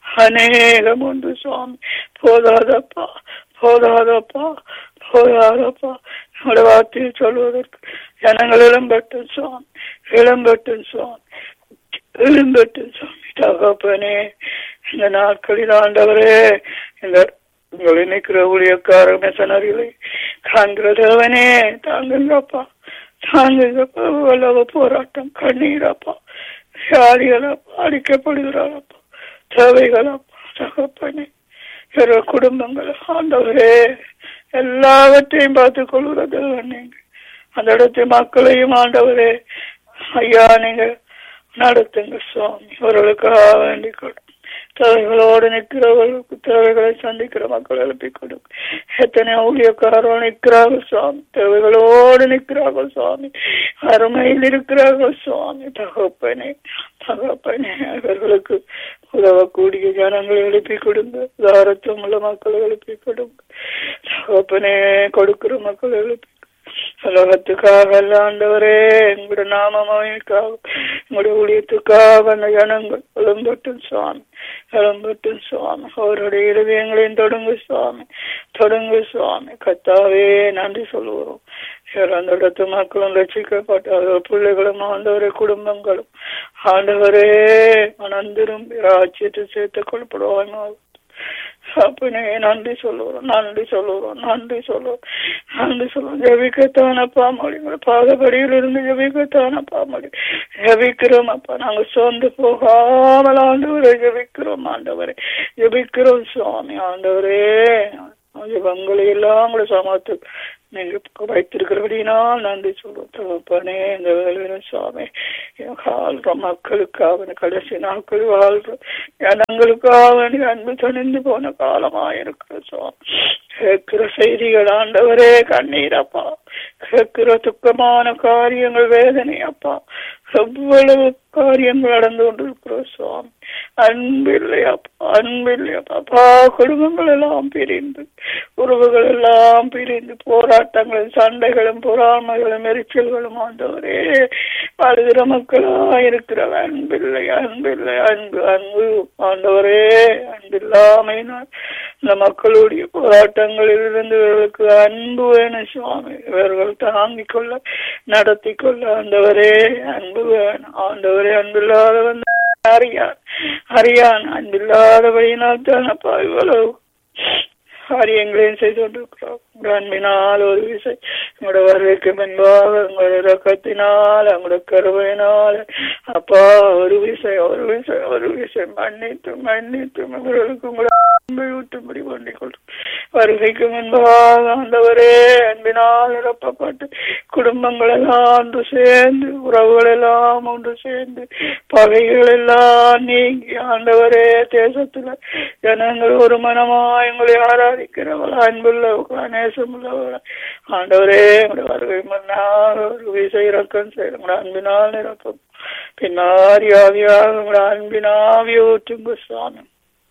அநேகம் உண்டு சுவாமி போதாதப்பா போதாதப்பா போதாதப்பா நம்முடைய வார்த்தையை சொல்வதற்கு ஜனங்கள் இளம்பட்டும் சுவாமி இளம்பட்டும் சுவாமி இளம்பட்டும் சுவாமி தகப்பனே இந்த நாட்களில் ஆண்டவரே இந்த உங்களை நிற்கிற ஊழியக்கார மெசனரிகளை காண்கிறதவனே தாங்குங்கப்பா தாங்குங்கப்பா வல்லவ போராட்டம் கண்ணீரப்பா வியாதிகளப்பா அடிக்கப்படுகிறாரப்பா தேவைகளப்பா தகப்பனே பிற குடும்பங்கள் ஆண்டவரே எல்லாவற்றையும் பார்த்துக் கொள்கிறது நீங்க அந்த இடத்து மக்களையும் ஆண்டவரே ஐயா நீங்க நடத்துங்க சுவாமி அவர்களுக்காக வேண்டிக் கொள்ளும் தேவைகளோடு நிற்கிறவர்களுக்கு தேவைகளை சந்திக்கிற மக்கள் எழுப்பி கொடுங்க எத்தனை ஊழியக்காரர்கள் நிற்கிறார்கள் சுவாமி தேவைகளோடு நிற்கிறார்கள் சுவாமி அருமையில் இருக்கிறார்கள் சுவாமி தகப்பனே தகப்பனே அவர்களுக்கு உதவக்கூடிய ஜனங்களை எழுப்பி கொடுங்க தாரத்துவம் உள்ள மக்களை எழுப்பி கொடுங்க தகப்பனே கொடுக்கிற மக்களை எழுப்பி உலகத்துக்காக அல்ல ஆண்டவரே எங்களுடைய நாமமாய்க்காக எங்களுடைய ஊழியத்துக்காக அந்த ஜனங்கள் எழும்பட்டும் சுவாமி எழும்பட்டும் சுவாமி அவருடைய இருதயங்களையும் தொடங்கு சுவாமி தொடங்கு சுவாமி கத்தாவே நன்றி சொல்லுவோம் அந்த இடத்து மக்களும் ரசிக்கப்பட்ட அவர்கள் பிள்ளைகளும் ஆண்டவரே குடும்பங்களும் ஆண்டவரே மனம் திரும்பி ராஜ்யத்தை சேர்த்துக் கொள்ளப்படுவாங்க அப்பனே நன்றி சொல்லுவோம் நன்றி சொல்லுவோம் நன்றி சொல்லுவோம் நன்றி சொல்லுவோம் ஜபிக்கத்தானப்பா மொழி பாதபடியில் இருந்து ஜபிக்கத்தானப்பா மொழி ஜபிக்கிறோம் அப்பா நாங்க சோர்ந்து போகாமல் ஆண்டவரை ஜபிக்கிறோம் ஆண்டவரே ஜபிக்கிறோம் சுவாமி ஆண்டவரே ஜபங்களை எல்லாம் உங்களை சமாத்து நீங்க வைத்திருக்கிறபடினால் நன்றி சொல்லுவோம் தகப்பனே இந்த வேலையிலும் சுவாமி வாழ்ற மக்களுக்காக கடைசி நாட்கள் வாழ்ற ஜனங்களுக்காக அன்பு தணிந்து போன காலமா இருக்கிற சுவாமி கேட்கிற செய்திகள் ஆண்டவரே கண்ணீரப்பா கேட்கிற துக்கமான காரியங்கள் வேதனை அப்பா எவ்வளவு காரியங்கள் நடந்து கொண்டிருக்கிறோம் சுவாமி அன்பில்லையாப்பா அன்பில்லையாப்பா அப்பா குடும்பங்கள் எல்லாம் பிரிந்து உறவுகள் எல்லாம் பிரிந்து போராட்டங்களும் சண்டைகளும் பொறாமைகளும் எரிச்சல்களும் ஆண்டவரே அழுகிற மக்களா இருக்கிற அன்பில்லை அன்பில்லை அன்பு அன்பு ஆண்டவரே அன்பில்லாமையினால் இந்த மக்களுடைய போராட்டங்களில் இருந்து இவர்களுக்கு அன்பு வேணும் சுவாமி இவர்கள் தாங்கிக் கொள்ள நடத்தி கொள்ள ஆண்டவரே அன்பு வேணும் ஆண்டவரே அன்பில்லாதவன் அறியான் அறியான் அன்பில்லாதபடியினால் தானப்பா இவ்வளவு காரியங்களையும் செய்து கொண்டிருக்கிறோம் அன்பினால் ஒரு விசை உங்களோட வருகைக்கு முன்பாக உங்களோட ரக்கத்தினால் உங்களோட கருவையினால் அப்பா ஒரு விசை ஒரு விசை ஒரு விசை மன்னித்து மன்னித்து உங்களுக்கு உங்களோட அன்பை ஊட்டும்படி பண்ணிக் கொள்ளும் வருகைக்கு முன்பாக ஆண்டவரே அன்பினால் நிரப்பப்பட்டு குடும்பங்கள் எல்லாம் ஒன்று சேர்ந்து உறவுகள் எல்லாம் ஒன்று சேர்ந்து பகைகள் எல்லாம் நீங்கி ஆண்டவரே தேசத்துல ஜனங்கள் ஒரு மனமாய் உங்களை ஆராதிக்கிறவள் அன்புள்ளவர்களா நேசமுள்ளவர்களா ஆண்டவரே உங்களுடைய வருகை முன்னால் ஒரு விசை இறக்கம் செய்யுங்களா அன்பினால் நிரப்பும் பின்னாரி ஆவியாக உங்களோட அன்பினாவிய ஊற்றுங்க சுவாமி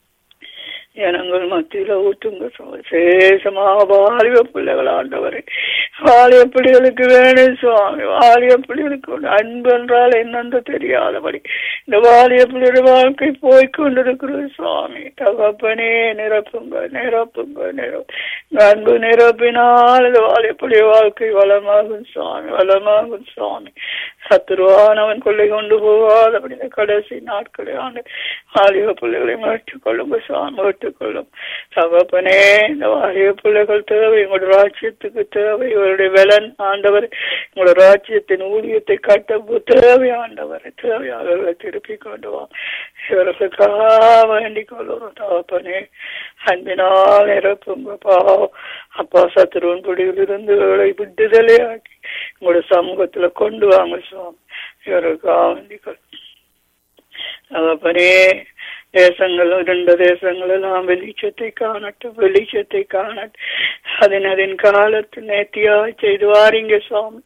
ஜனங்கள் மத்தியில ஊற்றுங்க விசேஷமாக வாலிப பிள்ளைகள் ஆண்டவரே வாலிய பிள்ளைகளுக்கு வேணும் சுவாமி வாலிய பிள்ளைகளுக்கு அன்பு என்றால் என்னென்று தெரியாதபடி இந்த வாலிய பிள்ளைയുടെ வாழ்க்கை போய்கொண்டிருக்கிறது சுவாமி தகப்பனே நிரப்புங்க நிரப்புங்க நிரப்பு அன்பு நிரப்பினால் இந்த வாலிய பிள்ளைய வாழ்க்கை வளமாகும் சுவாமி வளமாகும் சுவாமி சத்துருவானவன் கொள்ளை கொண்டு போகாதபடி இந்த கடைசி நாட்களை ஆண்டு வாலிப பிள்ளைகளை மீட்டுக் கொள்ளுங்க சுவாமி மீட்டுக் கொள்ளும் தகப்பனே இந்த வாலிப பிள்ளைகள் தேவை உங்களோட ராஜ்யத்துக்கு தேவை இவருடைய வெலன் ஆண்டவர் உங்களோட ராஜ்யத்தின் ஊழியத்தை கட்ட தேவை ஆண்டவர் தேவை அவர்களை திரு திருப்பி கொண்டு வா இவர்களுக்காக வேண்டிக் கொள்ளுறோம் தகப்பனே அன்பினால் நிரப்புங்கப்பா அப்பா சத்துருவன் குடியில் இருந்து இவளை விடுதலையாக்கி உங்களோட சமூகத்துல கொண்டு வாங்க சுவாமி இவருக்காக வேண்டிக் கொள் தகப்பனே தேசங்கள் இரண்டு தேசங்கள் எல்லாம் வெளிச்சத்தை காணட்டும் வெளிச்சத்தை காணட்டும் அதன் அதன் காலத்து நேர்த்தியாய் செய்து வாரீங்க சுவாமி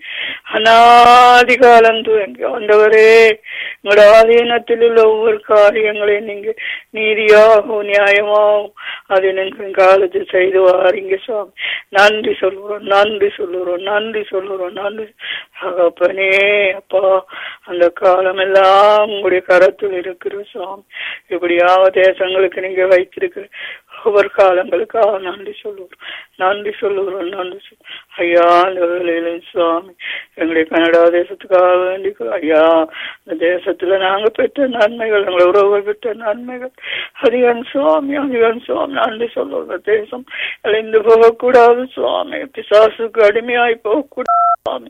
அநாதி காலம் துவங்கி ஆண்டவரே உங்களோட ஆதீனத்தில் உள்ள ஒவ்வொரு காரியங்களையும் நீங்க நீதியாகவும் நியாயமாகவும் அதன் காலத்து செய்து வாரீங்க சுவாமி நன்றி சொல்லுறோம் நன்றி சொல்லுறோம் நன்றி சொல்லுறோம் நன்றி தகப்பனே அப்பா அந்த காலம் எல்லாம் உங்களுடைய கரத்தில் இருக்கிற சுவாமி இப்படியாக தேசங்களுக்கு நீங்க வைத்திருக்கிற ஒவ்வொரு காலங்களுக்காக நன்றி சொல்லுவோம் நன்றி சொல்லுகிறோம் நன்றி சொல் ஐயா இந்த வேலையிலும் சுவாமி எங்களுடைய கனடா தேசத்துக்காக வேண்டி ஐயா இந்த தேசத்துல நாங்க பெற்ற நன்மைகள் எங்களை உறவுகள் பெற்ற நன்மைகள் அதிகம் சுவாமி அதிகம் சுவாமி நன்றி சொல்லுவோம் தேசம் அழிந்து போகக்கூடாது சுவாமி பிசாசுக்கு அடிமையாய் போகக்கூடாது சுவாமி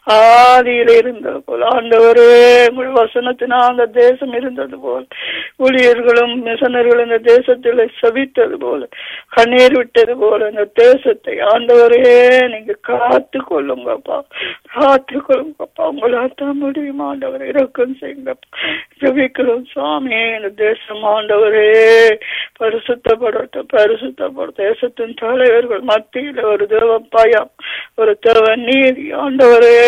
ஆதியில இருந்தது போல ஆண்டவரே உங்கள் வசனத்தினா அந்த தேசம் இருந்தது போல் ஊழியர்களும் மிஷனர்களும் இந்த தேசத்தில் சபித்தது போல கண்ணீர் விட்டது போல இந்த தேசத்தை ஆண்டவரே நீங்க காத்து கொள்ளுங்கப்பா காத்து கொள்ளுங்கப்பா உங்களால் தான் முடியும் ஆண்டவர் இறக்கம் செய்யுங்கப்பா ஜபிக்கிறோம் சுவாமி இந்த தேசம் ஆண்டவரே பரிசுத்தப்படட்டும் பரிசுத்தப்படும் தேசத்தின் தலைவர்கள் மத்தியில் ஒரு தேவ பயம் ஒரு தேவ நீதி ஆண்டவரே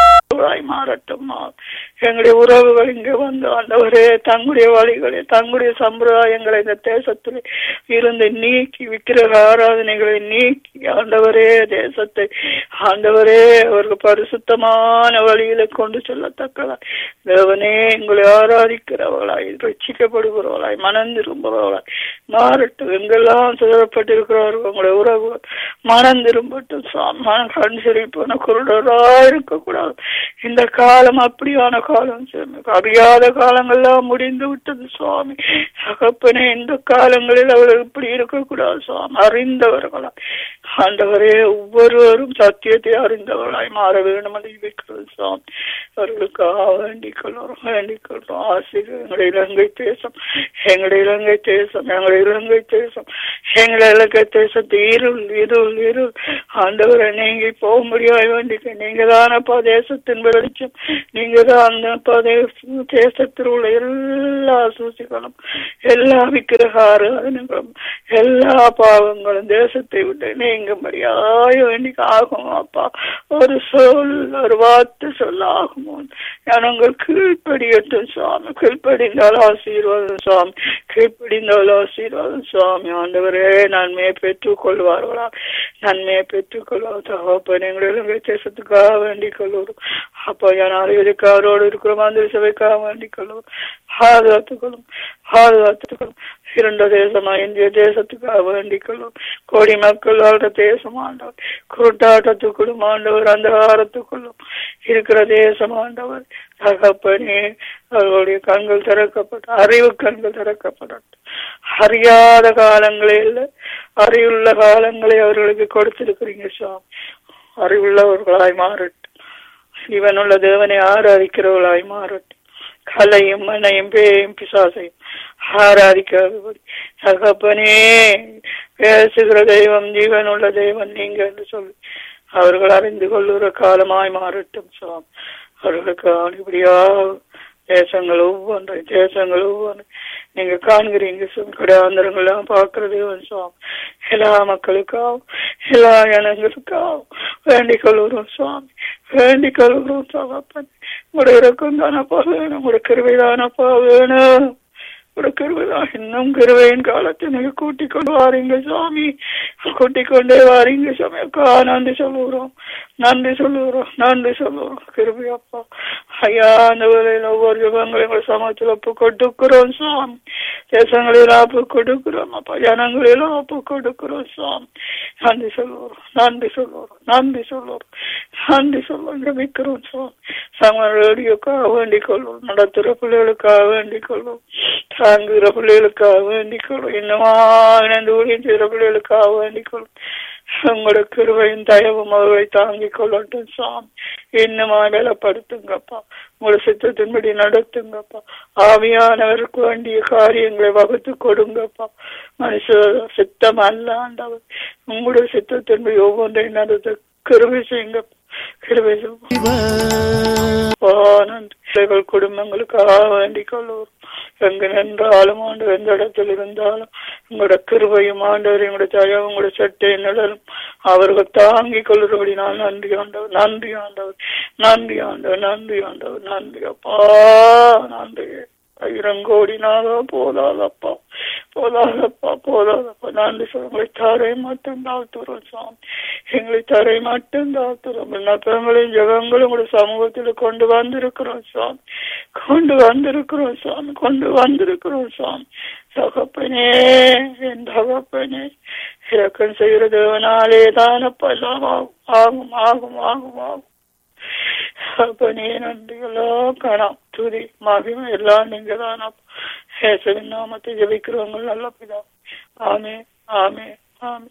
மாறட்டும் எங்களுடைய உறவுகள் இங்க வந்து ஆண்டவரே தங்களுடைய வழிகளை தங்களுடைய சம்பிரதாயங்களை இந்த தேசத்தில் இருந்து நீக்கி விக்கிரக ஆராதனைகளை நீக்கி ஆண்டவரே தேசத்தை ஆண்டவரே அவர்கள் பரிசுத்தமான வழியில கொண்டு செல்லத்தக்கதாய் தேவனே எங்களை ஆராதிக்கிறவர்களாய் ரட்சிக்கப்படுகிறவர்களாய் மனம் திரும்புகிறவர்களாய் மாறட்டும் எங்கெல்லாம் சிதறப்பட்டிருக்கிறார்கள் உங்களுடைய உறவுகள் மனம் திரும்பட்டும் மனம் கண் சிரிப்பான குருடரா இருக்கக்கூடாது இந்த காலம் அப்படியான காலம் அறியாத காலங்கள்லாம் முடிந்து விட்டது சுவாமி தகப்பனே இந்த காலங்களில் அவர்கள் இப்படி இருக்கக்கூடாது சுவாமி அறிந்தவர்களா ஆண்டவரே ஒவ்வொருவரும் சத்தியத்தை அறிந்தவர்களாய் மாற வேண்டும் என்று இருக்கிறது சுவாமி அவர்களுக்காக வேண்டிக் கொள்கிறோம் வேண்டிக் கொள்கிறோம் ஆசிரியர் எங்களுடைய இலங்கை தேசம் எங்களுடைய இலங்கை தேசம் எங்களுடைய இலங்கை தேசம் எங்களுடைய இலங்கை தேசத்து இருள் இருள் இருள் ஆண்டவரை நீங்க போக முடியாது வேண்டிக்க நீங்க தானப்பா தேசத்தின் வெளிச்சம் நீங்க தான் அந்த தேசத்தில் உள்ள எல்லா சூசிகளும் எல்லா விக்கிரக ஆராதனைகளும் எல்லா பாவங்களும் தேசத்தை விட்டு நீங்கும்படியாய் வேண்டிக்க ஆகும் அப்பா ஒரு சொல் ஒரு வார்த்தை சொல்ல ஆகுமோ ஜனங்கள் கீழ்ப்படியட்டும் சுவாமி கீழ்ப்படிந்தால் ஆசீர்வாதம் சுவாமி கீழ்ப்படிந்தால் ஆசீர்வாதம் சுவாமி ஆண்டவரே நன்மையை பெற்றுக் கொள்வார்களா நன்மையை பெற்றுக் கொள்வார் தகப்பன் எங்களுடைய தேசத்துக்காக வேண்டிக் கொள்வோம் அப்போ ஜனாதிபதிக்கு அவரோடு இருக்கிற மந்திரி சபைக்காக வேண்டிக் கொள்வோம் பாதுகாத்துக்கொள்ளும் பாதுகாத்துக்கொள்ளும் இரண்டு தேசமா இந்திய தேசத்துக்காக வேண்டிக் கொள்ளும் கோடி மக்கள் வாழ்ற தேசம் ஆண்டவர் குருட்டாட்டத்துக்குள்ளும் ஆண்டவர் அந்தகாரத்துக்குள்ளும் இருக்கிற தேசம் ஆண்டவர் தகப்பனே அவர்களுடைய கண்கள் திறக்கப்பட்ட அறிவு கண்கள் திறக்கப்படட்டும் அறியாத காலங்களே இல்லை அறிவுள்ள காலங்களை அவர்களுக்கு கொடுத்திருக்கிறீங்க சுவாமி அறிவுள்ளவர்களாய் மாறட்டும் இவனுள்ள தேவனை ஆராதிக்கிறவர்களாய் மாறட்டும் கலையும் மனையும் பேயும் பிசாசையும் ஆராதிக்காதபடி தகப்பனே பேசுகிற தெய்வம் ஜீவனுள்ள தெய்வம் நீங்க என்று சொல்லி அவர்கள் அறிந்து கொள்ளுகிற காலமாய் மாறட்டும் சுவாமி அவர்களுக்கு இப்படியா தேசங்கள் ஒவ்வொன்றை தேசங்கள் ஒவ்வொன்று நீங்க காண்கிறீங்க கடாந்தரங்கள்லாம் பார்க்கிற தேவன் சுவாமி எல்லா மக்களுக்காகவும் எல்லா இனங்களுக்காகவும் வேண்டிக் கொள்கிறோம் சுவாமி வேண்டிக் கொள்கிறோம் தகப்பன் உங்களுடைய இறக்கம் தானப்பா வேணும் உங்களுடைய கிருவை தானப்பா வேணும் ஒரு கிருபைதான் இன்னும் கிருவையின் காலத்தை நீங்க கூட்டிக் கொண்டு வாரீங்க சுவாமி கூட்டிக் கொண்டே வாரீங்க சுவாமி அக்கா நன்றி சொல்லுகிறோம் நன்றி சொல்லுகிறோம் நன்றி சொல்லுகிறோம் கிருபை அப்பா ஐயா அந்த வேலையில் ஒவ்வொரு ஜபங்களையும் எங்களை சமூகத்தில் ஒப்பு கொடுக்கிறோம் சுவாமி தேசங்களில் ஒப்பு கொடுக்கிறோம் அப்பா ஜனங்களில் ஒப்பு கொடுக்கிறோம் சுவாமி நன்றி சொல்லுகிறோம் நன்றி சொல்லுகிறோம் நன்றி சொல்லுகிறோம் நன்றி சொல்லுவோம் ஜபிக்கிறோம் சுவாமி சமர் ரேடியோக்காக வேண்டிக் கொள்வோம் நடத்துகிற பிள்ளைகளுக்காக வேண்டிக் கொள்வோம் தாங்குகிற பிள்ளைகளுக்காக வேண்டிக் கொள்வோம் இன்னமா இணைந்து ஊழியம் செய்கிற பிள்ளைகளுக்காக வேண்டிக் கொள்வோம் உங்களோட கிருபையும் தயவும் அவர்களை தாங்கிக் கொள்ளட்டும் சாமி இன்னுமா பலப்படுத்துங்கப்பா உங்களோட சித்தத்தின்படி நடத்துங்கப்பா ஆவியானவருக்கு வேண்டிய காரியங்களை வகுத்து கொடுங்கப்பா மனுஷ சித்தம் அல்ல ஆண்டவர் உங்களுடைய சித்தத்தின்படி ஒவ்வொன்றையும் நடத்த கிருபை செய்யுங்கப்பா கிருபை செய்யுங்க நன்றிகள் குடும்பங்களுக்காக வேண்டிக் கொள்வோம் எங்க நின்றாலும் ஆண்டு எந்த இடத்தில் இருந்தாலும் உங்களோட கிருபையும் ஆண்டவர் எங்களோட தயவும் உங்களோட சட்டை நிழலும் அவர்கள் தாங்கிக் கொள்ளுறபடி நான் நன்றி ஆண்டவர் நன்றி ஆண்டவர் நன்றி ஆண்டவர் நன்றி ஆண்டவர் நன்றி அப்பா நன்றி ஆயிரங்கோடினாக போதாதப்பா போதாதப்பா போதாதப்பா நன்றி சொல்ல உங்களை தரை மட்டும் தாழ்த்துறோம் சாமி எங்களை தரை மட்டும் தாழ்த்துறோம் விண்ணப்பங்களையும் ஜெகங்களும் உங்களுடைய சமூகத்தில் கொண்டு வந்திருக்கிறோம் சாமி கொண்டு வந்திருக்கிறோம் சாமி கொண்டு வந்திருக்கிறோம் சாமி தகப்பனே என் தகப்பனே இறக்கம் செய்கிற தேவனாலே தானப்பா எல்லாம் ஆகும் ஆகும் ஆகும் ஆகும் ஆகும் அப்பனே நன்றிகளோ கணம் துதி மகிமை எல்லாம் நீங்க தான் இயேசுவின் நாமத்தை ஜெபிக்கிறவங்க நல்ல பிதா ஆமே ஆமே ஆமே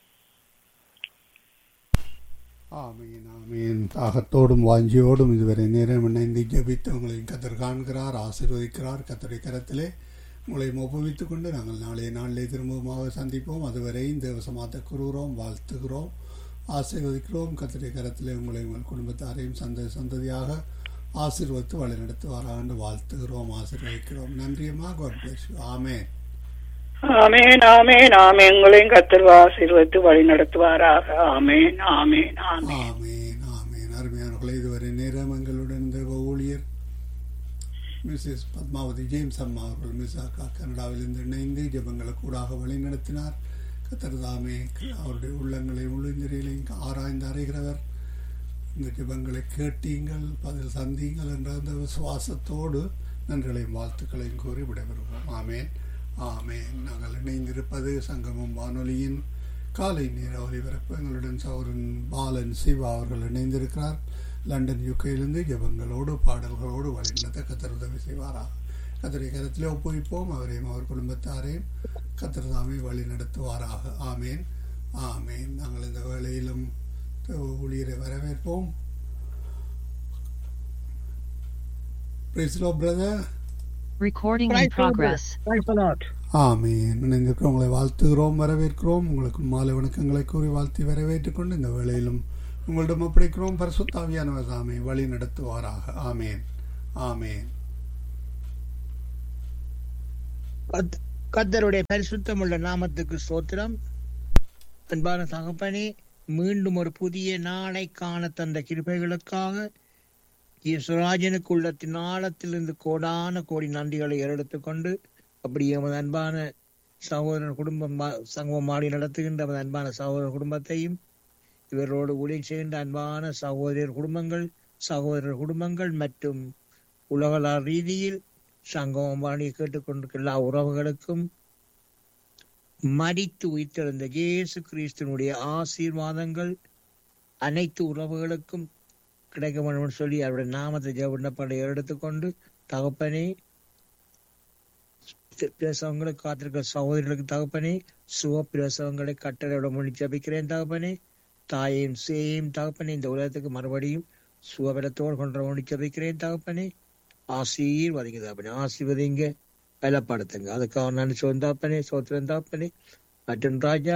ஆமீன் ஆமீன் தாகத்தோடும் வாஞ்சியோடும் இதுவரை நேரம் இணைந்து ஜெபித்து உங்களை கத்தர் காண்கிறார் ஆசீர்வதிக்கிறார் கத்தரை கரத்திலே உங்களை ஒப்புவித்துக் கொண்டு நாங்கள் நாளைய நாளிலே திரும்பமாக சந்திப்போம் அதுவரை இந்த வசமாத்த கூறுகிறோம் வாழ்த்துகிறோம் ஆசீர்வதிக்கிறோம் கத்திரை கரத்திலே உங்களை உங்கள் குடும்பத்தாரையும் சந்த சந்ததியாக ஆசீர்வதித்து வழிநடத்துவாராண்டு வாழ்த்துகிறோம் ஆசீர்வதிக்கிறோம் நன்றியம்மா காட் பிளஸ் ஆமேன் ஆமேன் ஆமேன் ஆமேன் உங்களையும் கத்தர் ஆசீர்வதித்து வழி நடத்துவாராக ஆமேன் ஆமேன் ஆமேன் ஆமேன் ஆமேன் அருமையானவர்களே இதுவரை நேரம் எங்களுடன் இந்த ஊழியர் மிஸ்ஸஸ் பத்மாவதி ஜேம்ஸ் அம்மா அவர்கள் மிஸ் அக்கா கனடாவிலிருந்து இணைந்து ஜெபங்களை கூடாக வழி நடத்தினார் கத்தர்தாமே அவருடைய உள்ளங்களை உள்ளிந்திரைகளையும் ஆராய்ந்து அறைகிறவர் இந்த ஜெபங்களை கேட்டீங்கள் பதில் சந்தீங்கள் என்ற அந்த விசுவாசத்தோடு நன்றிகளையும் வாழ்த்துக்களையும் கூறி விடைபெறுவோம் ஆமேன் ஆமேன் நாங்கள் இணைந்திருப்பது சங்கமம் வானொலியின் காலை நேர ஒலிபரப்பு எங்களுடன் சௌரன் பாலன் சிவா அவர்கள் இணைந்திருக்கிறார் லண்டன் யுகையிலிருந்து ஜெபங்களோடு பாடல்களோடு வழிநடத்த கத்தர் உதவி செய்வாரா கத்தரை கரத்திலே ஒப்புவிப்போம் அவரையும் அவர் குடும்பத்தாரையும் கத்தர் தாமே வழி நடத்துவாராக ஆமேன் ஆமேன் நாங்கள் இந்த வேளையிலும் ஊழியரை வரவேற்போம் பிரதர் Recording in progress. ஆமீன் இணைந்திருக்கிறவங்களை வாழ்த்துகிறோம் வரவேற்கிறோம் உங்களுக்கு மாலை வணக்கங்களை கூறி வாழ்த்தி வரவேற்றுக் கொண்டு இந்த வேளையிலும் உங்களிடம் ஒப்படைக்கிறோம் பரிசுத்தாவியானவர் தாமே வழி நடத்துவாராக ஆமேன் ஆமேன் கத்தருடைய பரிசுத்தமுள்ள நாமத்துக்கு சோத்திரம் அன்பான தகப்பனே மீண்டும் ஒரு புதிய நாளை காண தந்த கிருபைகளுக்காக ஈஸ்வராஜனுக்கு உள்ளத்தின் ஆழத்திலிருந்து கோடான கோடி நன்றிகளை எடுத்துக்கொண்டு அப்படி எமது அன்பான சகோதரன் குடும்பம் சங்கமம் மாடி நடத்துகின்ற நமது அன்பான சகோதர குடும்பத்தையும் இவர்களோடு ஊழியர் செய்கின்ற அன்பான சகோதரர் குடும்பங்கள் சகோதரர் குடும்பங்கள் மற்றும் உலகளார் ரீதியில் சங்கமம் வாணியை கேட்டுக்கொண்டிருக்கிற எல்லா உறவுகளுக்கும் மடித்து உயிர்த்தெழுந்த இயேசு கிறிஸ்தனுடைய ஆசீர்வாதங்கள் அனைத்து உறவுகளுக்கும் கிடைக்க வேண்டும் சொல்லி அவருடைய நாமத்தை ஜெபப்படை எடுத்துக்கொண்டு தகப்பனே பிரசவங்களுக்கு காத்திருக்கிற சகோதரிகளுக்கு தகப்பனே சுக பிரசவங்களை கட்டளையோட மொழி ஜபிக்கிறேன் தகப்பனே தாயையும் சேயும் தகப்பனே இந்த உலகத்துக்கு மறுபடியும் சுகபலத்தோடு கொன்ற மொழி ஜபிக்கிறேன் தகப்பனே ஆசீர்வதிங்க தகப்பனே ஆசீர்வதிங்க பலப்படுத்துங்க அதுக்காக நான் சொந்தாப்பனே சோத்திரம் தாப்பனே மற்றும் ராஜா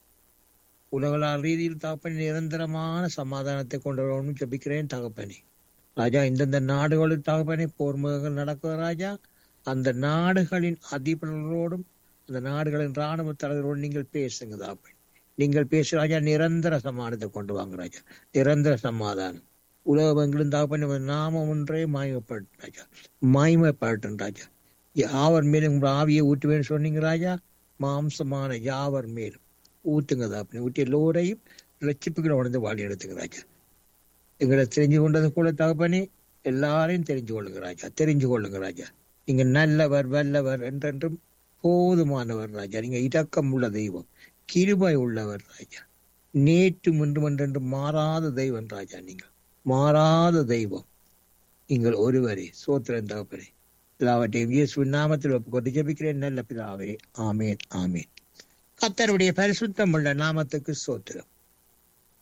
உலகளார் ரீதியில் தாப்பனே நிரந்தரமான சமாதானத்தை கொண்டு வரணும்னு ஜபிக்கிறேன் தகப்பனே ராஜா இந்தந்த நாடுகளில் தகப்பனே போர் முகங்கள் நடக்குது ராஜா அந்த நாடுகளின் அதிபர்களோடும் அந்த நாடுகளின் ராணுவ தலைவரோடு நீங்கள் பேசுங்க தாப்பனே நீங்கள் பேச ராஜா நிரந்தர சமாதானத்தை கொண்டு வாங்க ராஜா நிரந்தர சமாதானம் உலகங்களும் தாப்பனே நாமம் ஒன்றே மாயப்பட்டு ராஜா மாய்மைப்படட்டும் ராஜா யாவர் மேலும் உங்கள் ஆவியை ஊட்டுவேன்னு சொன்னீங்க ராஜா மாம்சமான யாவர் மேலும் ஊத்துங்க தாப்பனே ஊட்டி எல்லோரையும் லட்சிப்புகளை உணர்ந்து வாழி எடுத்துங்க ராஜா எங்களை தெரிஞ்சு கொண்டது கூட தகப்பனே எல்லாரையும் தெரிஞ்சு கொள்ளுங்க ராஜா தெரிஞ்சு கொள்ளுங்க ராஜா நீங்க நல்லவர் வல்லவர் என்றென்றும் போதுமானவர் ராஜா நீங்க இரக்கம் உள்ள தெய்வம் கிருபை உள்ளவர் ராஜா நேற்று முன்றும் என்றென்று மாறாத தெய்வம் ராஜா நீங்கள் மாறாத தெய்வம் நீங்கள் ஒருவரே சோத்திரன் தகப்பனே எல்லாவற்றையும் இயேசுவின் நாமத்தில் ஒப்புக்கொண்டு ஜெபிக்கிறேன் நல்ல பிதாவே ஆமேன் ஆமேன் கத்தருடைய பரிசுத்தம் உள்ள நாமத்துக்கு சோத்திரம்